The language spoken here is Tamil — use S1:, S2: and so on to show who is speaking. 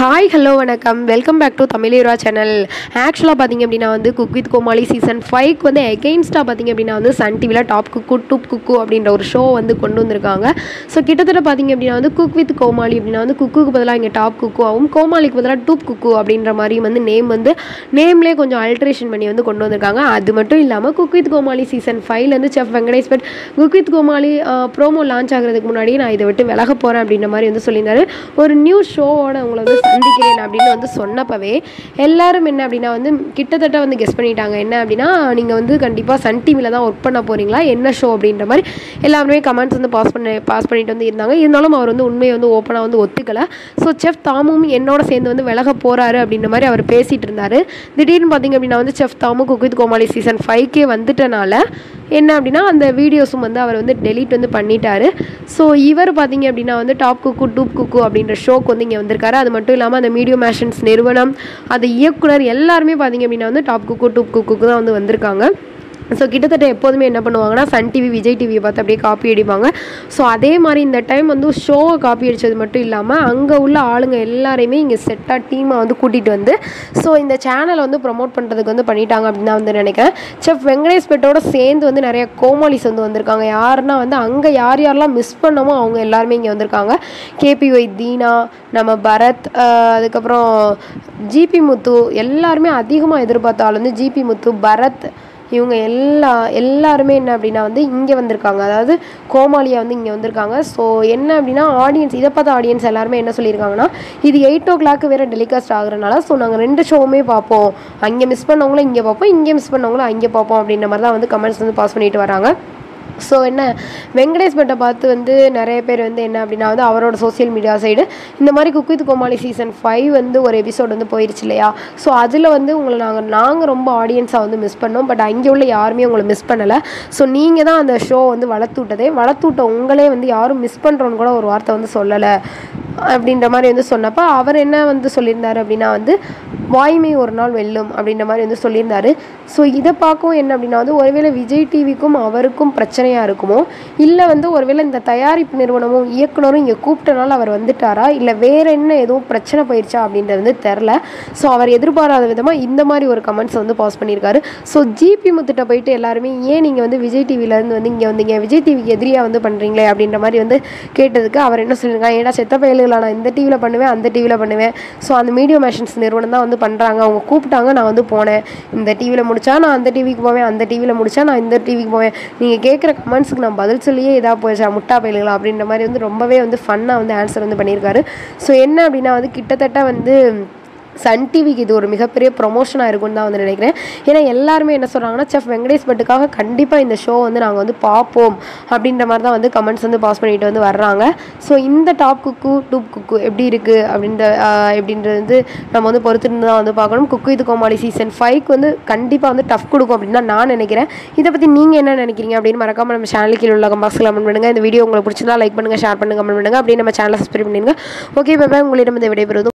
S1: ஹாய் ஹலோ வணக்கம் welcome back to Tamizhira channel ஆக்சுவலாக பார்த்தீங்க அப்படின்னா வந்து குக் வித் கோமாளி சீசன் ஃபைவ்க்கு வந்து எகெயின்ஸ்டாக பார்த்தீங்க அப்படின்னா வந்து சன் டிவியில் டாப் குக்கு டூப் குக்கு அப்படின்ற ஒரு ஷோ வந்து கொண்டு வந்திருக்காங்க ஸோ கிட்டத்தட்ட பார்த்தீங்க அப்படின்னா வந்து குக் வித் கோமாளி அப்படின்னா வந்து குக்குக்கு பதிலாக இங்கே டாப் குக்குவாகவும் கோமாளிக்கு பதிலாக டூப் குக்கு அப்படின்ற மாதிரி வந்து நேம் வந்து நேம்லேயே கொஞ்சம் அல்ட்ரேஷன் பண்ணி வந்து கொண்டு வந்திருக்காங்க அது மட்டும் இல்லாமல் குக் வித் கோமாளி சீசன் ஃபைவ்லேருந்து chef Venkatesh but cook with Comali promo launch ஆகிறதுக்கு முன்னாடி நான் இதை விட்டு விலக போகிறேன் அப்படின்ற மாதிரி வந்து சொல்லியிருந்தாரு ஒரு நியூ ஷோவோட உங்களை வந்து சந்திக்கிறேன் அப்படின்னு வந்து சொன்னப்பவே எல்லாரும் என்ன அப்படின்னா வந்து கிட்டத்தட்ட வந்து கெஸ் பண்ணிட்டாங்க என்ன அப்படின்னா நீங்கள் வந்து கண்டிப்பாக சன் டிவியில் தான் ஒர்க் பண்ண போகிறீங்களா என்ன ஷோ அப்படின்ற மாதிரி எல்லாருமே கமெண்ட்ஸ் வந்து பாஸ் பண்ண பாஸ் பண்ணிட்டு வந்து இருந்தாங்க இருந்தாலும் அவர் வந்து உண்மையை வந்து ஓப்பனாக வந்து ஒத்துக்கலை ஸோ செஃப் தாமும் என்னோட சேர்ந்து வந்து விலக போகிறாரு அப்படின்ற மாதிரி அவர் பேசிகிட்டு இருந்தார் திடீர்னு பார்த்தீங்க அப்படின்னா வந்து chef Dhamu cook with Comali season ஃபைவ்க்கே வந்துட்டனால என்ன அப்படின்னா அந்த வீடியோஸும் வந்து அவர் வந்து டெலீட் வந்து பண்ணிட்டாரு ஸோ இவர் பார்த்தீங்க அப்படின்னா வந்து டாப் குக்கு டூப் குக்கு அப்படின்ற ஷோக்கு வந்து இங்கே வந்திருக்காரு அது மட்டும் இல்லாமல் அந்த மீடியோ மேஷன்ஸ் நிறுவனம் அது இயக்குனர் எல்லாருமே பார்த்தீங்க அப்படின்னா வந்து டாப் குக்கு டூப் குக்கு தான் வந்து வந்திருக்காங்க ஸோ கிட்டத்தட்ட எப்போதுமே என்ன பண்ணுவாங்கன்னா சன் டிவி விஜய் டிவியை பார்த்து அப்படியே காப்பி அடிப்பாங்க ஸோ அதே மாதிரி இந்த டைம் வந்து ஷோவை காப்பி அடித்தது மட்டும் இல்லாமல் அங்கே உள்ள ஆளுங்க எல்லாரையுமே இங்கே செட்டாக டீமாக வந்து கூட்டிகிட்டு வந்து ஸோ இந்த சேனலை வந்து ப்ரொமோட் பண்ணுறதுக்கு வந்து பண்ணிட்டாங்க அப்படின்னு தான் வந்து நினைக்கிறேன் செஃப் வெங்கடேஷ் பெட்டோட சேர்ந்து வந்து நிறைய கோமாளிஸ் வந்து வந்திருக்காங்க யாருன்னா வந்து அங்கே யார் யாரெல்லாம் மிஸ் பண்ணமோ அவங்க எல்லாருமே இங்கே வந்திருக்காங்க கேபிஒய் தீனா நம்ம பரத் ஆஹ் அதுக்கப்புறம் ஜிபி முத்து எல்லாருமே அதிகமாக எதிர்பார்த்தாலும் வந்து ஜிபி முத்து பரத் இவங்க எல்லா எல்லாருமே என்ன அப்படின்னா வந்து இங்கே வந்திருக்காங்க அதாவது கோமாளியா வந்து இங்கே வந்திருக்காங்க ஸோ என்ன அப்படின்னா ஆடியன்ஸ் இதை பார்த்த ஆடியன்ஸ் எல்லாருமே என்ன சொல்லியிருக்காங்கன்னா இது எயிட் ஓ கிளாக்கு வேறு டெலிகாஸ்ட் ஆகுறனால ஸோ நாங்கள் ரெண்டு ஷோவுமே பார்ப்போம் அங்கே மிஸ் பண்ணவங்களும் இங்கே பார்ப்போம் இங்கே மிஸ் பண்ணவங்களும் அங்கே பார்ப்போம் அப்படின்ற மாதிரி தான் வந்து கமெண்ட்ஸ் வந்து பாஸ் பண்ணிட்டு வராங்க ஸோ என்ன வெங்கடேஷ் பட்டை பார்த்து வந்து நிறைய பேர் வந்து என்ன அப்படின்னா வந்து அவரோட சோஷியல் மீடியா சைடு இந்த மாதிரி cook with Comali season five வந்து ஒரு எபிசோட் வந்து போயிருச்சு இல்லையா ஸோ அதில் வந்து உங்களை நாங்கள் நாங்கள் ரொம்ப ஆடியன்ஸாக வந்து மிஸ் பண்ணோம் பட் அங்கே உள்ள யாருமே உங்களை மிஸ் பண்ணலை ஸோ நீங்கள் தான் அந்த ஷோ வந்து வளர்த்து விட்டதே வளர்த்து விட்ட உங்களே வந்து யாரும் மிஸ் பண்ணுறோன்னு கூட ஒரு வார்த்தை வந்து சொல்லலை அப்படின்ற மாதிரி வந்து சொன்னப்போ அவர் என்ன வந்து சொல்லியிருந்தாரு அப்படின்னா வந்து வாய்மை ஒரு நாள் வெல்லும் அப்படின்ற மாதிரி வந்து சொல்லியிருந்தாரு ஸோ இதை பார்க்கவும் என்ன அப்படின்னா வந்து ஒருவேளை விஜய் டிவிக்கும் அவருக்கும் பிரச்சனையாக இருக்குமோ இல்லை வந்து ஒருவேளை இந்த தயாரிப்பு நிறுவனமும் இயக்குனரும் இங்கே கூப்பிட்டனால அவர் வந்துட்டாரா இல்லை வேற என்ன எதுவும் பிரச்சனை போயிடுச்சா அப்படின்றது வந்து தெரில ஸோ அவர் எதிர்பாராத விதமாக இந்த மாதிரி ஒரு கமெண்ட்ஸ் வந்து பாஸ் பண்ணியிருக்காரு ஸோ ஜிபி முத்துட்ட போயிட்டு எல்லாருமே ஏன் நீங்கள் வந்து விஜய் டிவிலேருந்து வந்து இங்கே வந்தீங்க விஜய் டிவிக்கு எதிரியாக வந்து பண்ணுறீங்களே அப்படின்ற மாதிரி வந்து கேட்டதுக்கு அவர் என்ன சொல்லியிருக்காங்க ஏன்னா செத்த பயலுகளா நான் இந்த டிவியில் பண்ணுவேன் அந்த டிவியில் பண்ணுவேன் ஸோ அந்த மீடியோ மேஷன்ஸ் நிறுவனம் தான் வந்து பண்ணுறாங்க அவங்க கூப்பிட்டாங்க நான் வந்து போனேன் இந்த டிவியில் முடிச்சா நான் அந்த டிவிக்கு போவேன் அந்த டிவியில் முடிச்சா நான் இந்த டிவிக்கு போவேன் நீங்கள் கேட்குற கமெண்ட்ஸுக்கு நான் பதில் சொல்லியே இதாக போயிடுச்சா முட்டா பயலுகளா அப்படின்ற மாதிரி வந்து ரொம்பவே வந்து ஃபன்னாக வந்து ஆன்சர் வந்து பண்ணியிருக்காரு ஸோ என்ன அப்படின்னா வந்து கிட்டத்தட்ட வந்து சன் டிவிக்கு இது ஒரு மிகப்பெரிய ப்ரொமோஷனாக இருக்கும்னு தான் வந்து நினைக்கிறேன் ஏன்னா எல்லாருமே என்ன சொல்கிறாங்கன்னா செஃப் வெங்கடேஷ் பட்டுக்காக கண்டிப்பாக இந்த ஷோ வந்து நாங்கள் வந்து பார்ப்போம் அப்படின்ற மாதிரி தான் வந்து கமெண்ட்ஸ் வந்து பாஸ் பண்ணிட்டு வந்து வர்றாங்க ஸோ இந்த டாப் குக்கு டூப் குக்கு எப்படி இருக்குது அப்படின்ற ஆஹ், எப்படின்றது வந்து நம்ம வந்து பொறுத்திருந்து தான் வந்து பார்க்கணும் குக்கு இது கோமாளி சீசன் ஃபைவ்க்கு வந்து கண்டிப்பாக வந்து டஃப் கொடுக்கும் அப்படின்னு தான் நான் நினைக்கிறேன் இதை பற்றி நீங்கள் என்ன நினைக்கிறீங்க அப்படின்னு மறக்காம நம்ம சேனலுக்கு கீழே உள்ள பாக்ஸில் கமெண்ட் பண்ணுங்கள் இந்த வீடியோ உங்களுக்கு பிடிச்சிருந்தா லைக் பண்ணுங்கள் ஷேர் பண்ணுங்கள் கமெண்ட் பண்ணுங்கள் அப்படியே நம்ம சேனலை சப்ஸ்கிரைப் பண்ணிடுங்க ஓகே பாய் உங்களிடம் இந்த விடைபெறுவது